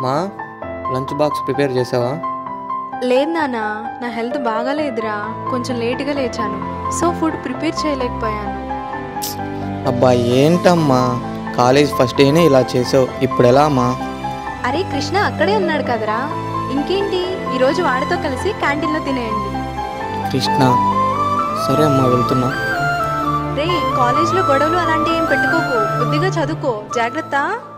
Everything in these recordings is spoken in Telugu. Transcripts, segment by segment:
మా లంచ్ బాక్స్ ప్రిపేర్ చేసావా లేదు నాన్న నా హెల్త్ బాగాలేదురా కొంచెం లేట్గా లేచాను సో ఫుడ్ ప్రిపేర్ చేయలేకపోయాను అబ్బా ఏంటమ్మా కాలేజ్ ఫస్ట్ డేనే ఇలా చేసావు ఇప్పుడు ఎలా అమ్మా అరే కృష్ణ అక్కడే ఉన్నాడు కదరా ఇంకేంటి ఈరోజు వాడితో కలిసి క్యాంటీన్లో తినేయండి కృష్ణ సరే అమ్మా వెళ్తున్నా రే కాలేజ్లో గొడవలు అలాంటివి ఏం పెట్టుకోకు బుద్ధిగా చదువుకో జాగ్రత్త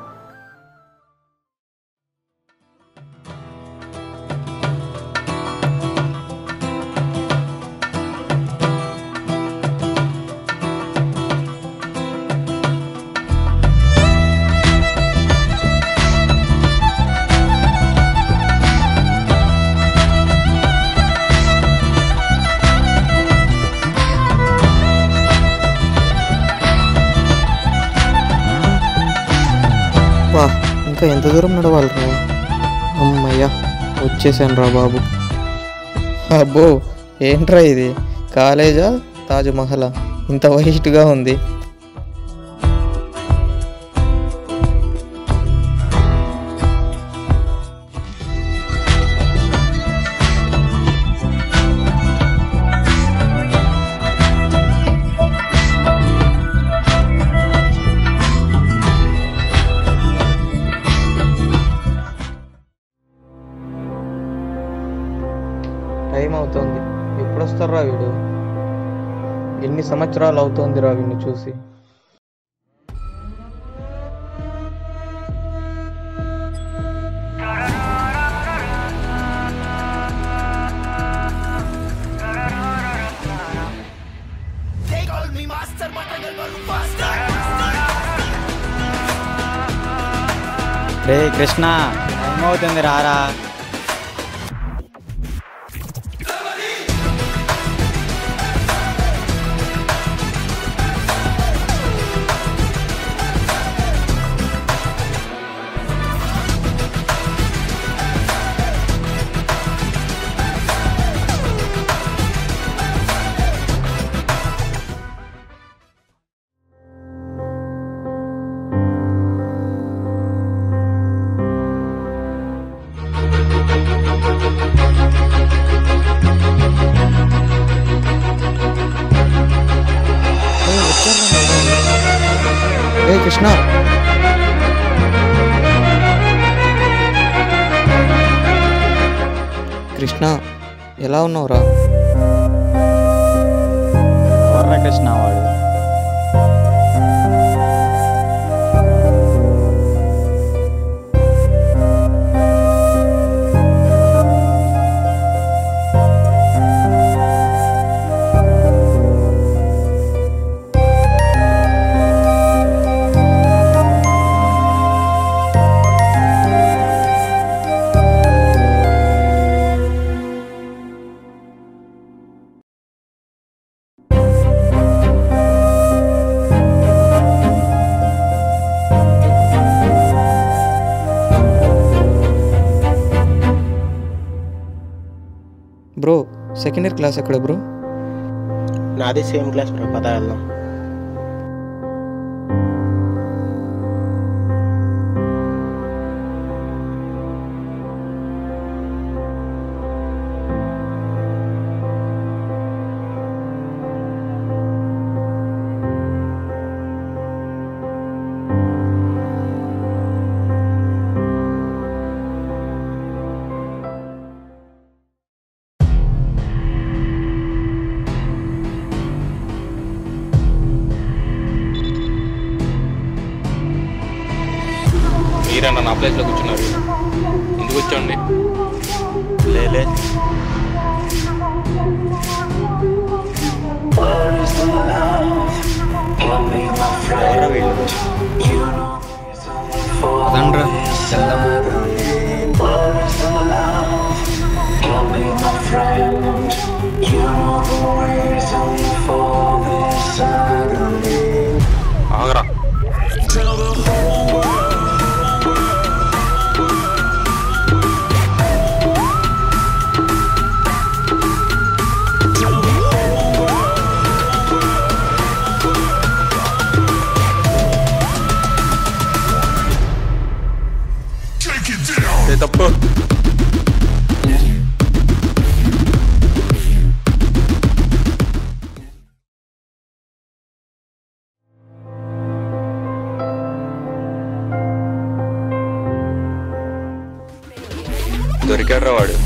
వా ఇంకా ఎంత దూరం నడవాలిరా అమ్మయ్యా వచ్చేసాను రా బాబు అబ్బో ఏంట్రా ఇది కాలేజా తాజ్మహల్ ఇంత వైట్గా ఉంది టైం అవుతోంది ఎప్పుడు వస్తారా వీడు ఎన్ని సంవత్సరాలు అవుతోందిరా వీడిని చూసి రే కృష్ణ టైం అవుతుంది రారా ఏ కృష్ణ కృష్ణ ఎలా ఉన్నావురా ఎవర్రా కృష్ణ వాడు బ్రో సెకండ్ ఇయర్ క్లాస్ ఎక్కడ బ్రో నాది సేమ్ క్లాస్ బ్రో పద వెళ్దాం మీరన్నా నా ప్లేస్లో కూర్చున్నారు ఎందుకు వచ్చాండి లేలే ఎవరా వీళ్ళు అదండ్రా వెళ్దాం ఆగరా దొరికాడ్రా వాడు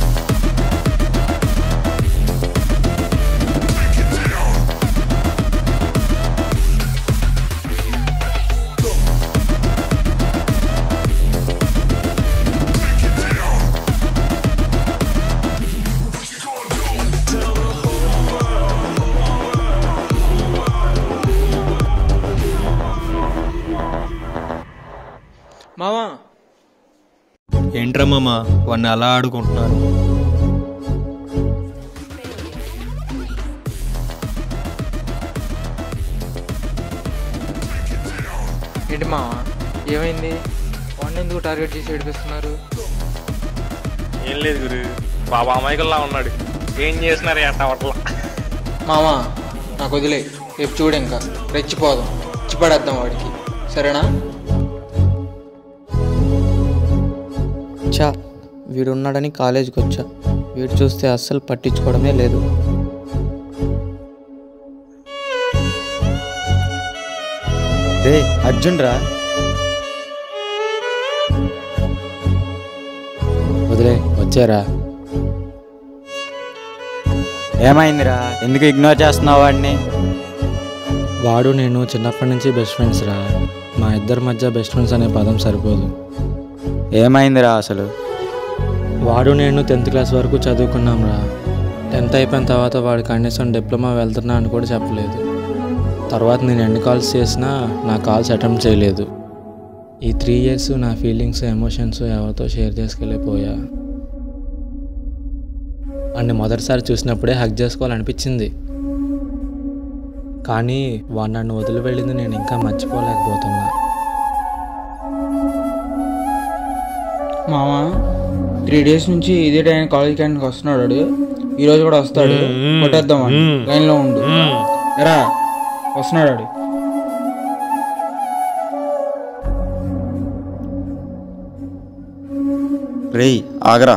మావా ఏంట్రా మామ వాడిని అలా ఆడుకుంటున్నారు ఏంటి మావా ఏమైంది వాడిని ఎందుకు టార్గెట్ చేసి ఏడిపిస్తున్నారు ఏం లేదు గురు బాబా అమాయకుల్లా ఉన్నాడు ఏం చేసినారు ఎట్ట అవట్లా మావా నాకు వదిలే రేపు చూడు ఇంకా రెచ్చిపోదాం ఇచ్చిపడేద్దాం వాడికి సరేనా చా వీడున్నాడని కాలేజీకి వచ్చా వీడు చూస్తే అస్సలు పట్టించుకోవడమే లేదు రే అర్జున్ రా వదిలే వచ్చారా ఏమైందిరా ఎందుకు ఇగ్నోర్ చేస్తున్నావు వాడిని వాడు నేను చిన్నప్పటి నుంచి బెస్ట్ ఫ్రెండ్స్ రా మా ఇద్దరి మధ్య బెస్ట్ ఫ్రెండ్స్ అనే పదం సరిపోదు ఏమైందిరా అసలు వాడు నేను టెన్త్ క్లాస్ వరకు చదువుకున్నాం రా టెన్త్ అయిపోయిన తర్వాత వాడు కనీసం డిప్లొమా వెళ్తున్నా అని కూడా చెప్పలేదు తర్వాత నేను ఎన్ని కాల్స్ చేసినా నా కాల్స్ అటెంప్ట్ చేయలేదు ఈ త్రీ ఇయర్స్ నా ఫీలింగ్స్ ఎమోషన్స్ ఎవరితో షేర్ చేసుకెళ్ళిపోయా వాడిని మొదటిసారి చూసినప్పుడే హక్ చేసుకోవాలనిపించింది కానీ వాడు నన్ను వదిలి వెళ్ళింది నేను ఇంకా మర్చిపోలేకపోతున్నా మావా త్రీ డేస్ నుంచి ఇదే టైం కాలేజ్ క్యాంటీన్కి వస్తున్నాడు వాడు. ఈ రోజు కూడా వస్తాడు కొట్టేద్దాం వాడిని. లైన్లో ఉండు ఎరా వస్తున్నాడు వాడు. రేయ్ ఆగరా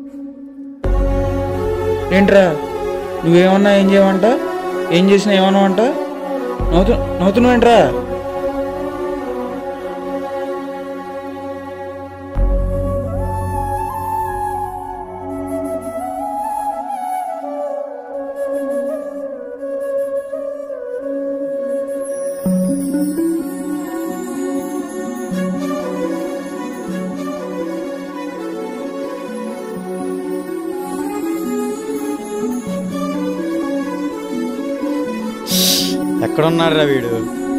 ఏంట్రా నువ్వేమన్నా ఏం చేయమంట ఏం చేసినా ఏమన్నా అంట నవ్వుతు నవ్వుతున్నావేంట్రా ఎక్కడున్నాడురా వీడు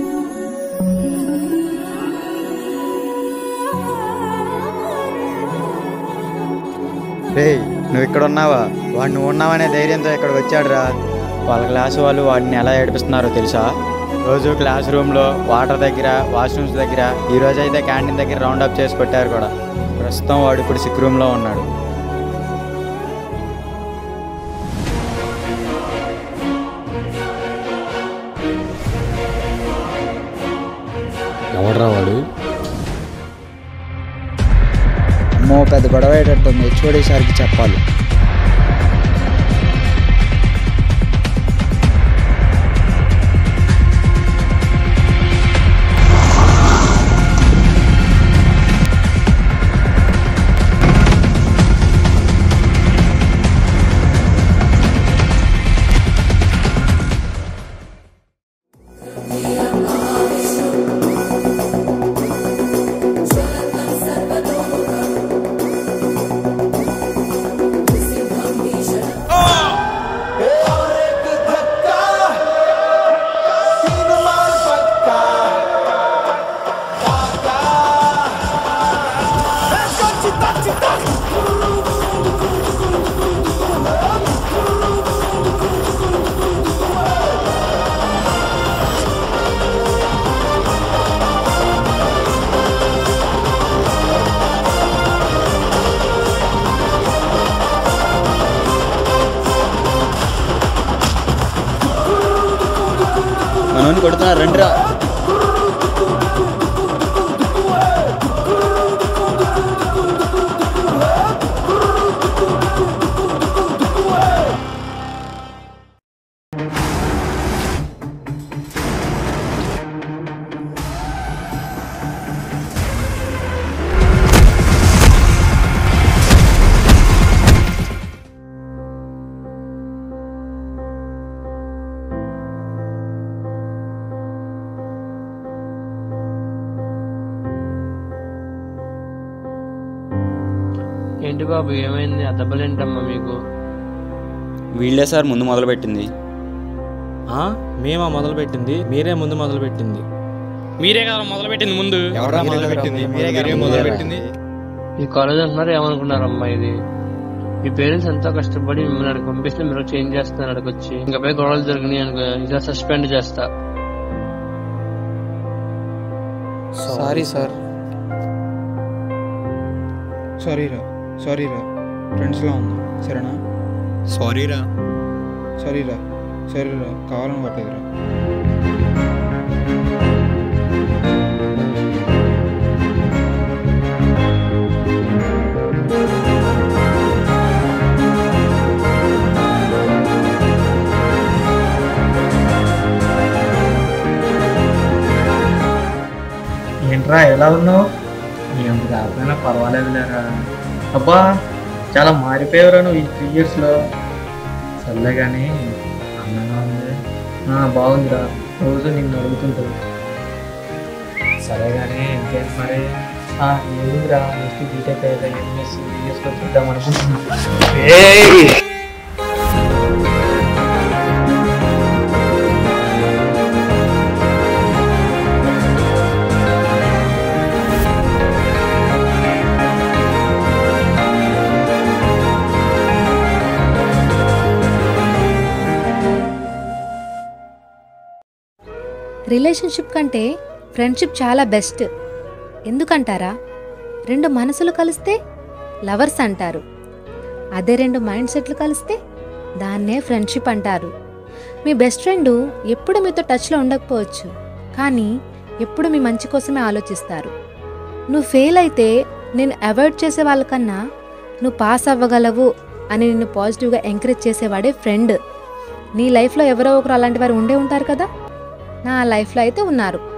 రేయ్ నువ్వు ఇక్కడ ఉన్నావా వాడు నువ్వు ఉన్నావనే ధైర్యంతో ఇక్కడికి వచ్చాడురా వాళ్ళ క్లాసు వాళ్ళు వాడిని ఎలా ఏడిపిస్తున్నారో తెలుసా రోజు క్లాస్ రూమ్లో వాటర్ దగ్గర వాష్రూమ్స్ దగ్గర ఈ రోజు అయితే క్యాంటీన్ దగ్గర రౌండ్ అప్ చేసి కొట్టారు కూడా ప్రస్తుతం వాడు ఇప్పుడు సిక్ రూమ్లో ఉన్నాడు ఎవడ్రా వాడు అమ్మో పెద్ద గొడవ అయ్యేటట్టుంది హెచ్ఓడి సార్కి చెప్పాలి మనోని కొడుతున్నారు రండిరా ఏంటి బాబు ఏమైంది ఆ దెబ్బలేంటమ్మా మీకు వీళ్ళే సార్ ముందు మొదలుపెట్టింది ఆ, మేమా మొదలుపెట్టింది మీరే ముందు మొదలుపెట్టింది మీరే కదా మొదలు పెట్టింది ముందు ఎవరా మొదలుపెట్టింది మీరే మొదలుపెట్టింది ఈ కాలేజ్ అంటున్నారు ఏమనుకున్నారమ్మా ఇది మీ పేరెంట్స్ ఎంతో కష్టపడి మిమ్మల్ని అక్కడికి పంపిస్తే మీరు చేంజ్ చేస్తున్నారు అక్కడికి వచ్చి ఇంకా పై గొడవలు జరిగినాయి అనుకో ఇలా సస్పెండ్ చేస్తా సారీ సార్ సారీ రా సారీ రా ఫ్రెండ్స్లో ఉందాం సరేనా సారీ రా సారీ రా సరే రా కావాలని పట్టలేదురా ఏంట్రా ఎలా ఉన్నావు ఏం కాకపోయినా పర్వాలేదు లేరా అబ్బా చాలా మారిపోయావురా నువ్వు ఈ త్రీ ఇయర్స్లో సర్లే కానీ అందంగా ఉంది ఆ, బాగుందిరా రోజు నిన్ను అడుగుతుంటుంది సరే కానీ ఇంకేంటి మరి ఆ, ఏముందిరా నెక్స్ట్ బీటెక్ అయితే ఎంఎస్సీ బిఎస్లో చూద్దాం అనుకుంటున్నా రిలేషన్షిప్ కంటే ఫ్రెండ్షిప్ చాలా బెస్ట్ ఎందుకంటారా రెండు మనసులు కలిస్తే లవర్స్ అంటారు అదే రెండు మైండ్ సెట్లు కలిస్తే దాన్నే ఫ్రెండ్షిప్ అంటారు మీ బెస్ట్ ఫ్రెండ్ ఎప్పుడు మీతో టచ్లో ఉండకపోవచ్చు కానీ ఎప్పుడు మీ మంచి కోసమే ఆలోచిస్తారు నువ్వు ఫెయిల్ అయితే నేను అవాయిడ్ చేసే వాళ్ళకన్నా నువ్వు పాస్ అవ్వగలవు అని నిన్ను పాజిటివ్గా ఎంకరేజ్ చేసేవాడే ఫ్రెండ్ నీ లైఫ్లో ఎవరో ఒకరు అలాంటి వారు ఉండే ఉంటారు కదా నా లైఫ్లో అయితే ఉన్నారు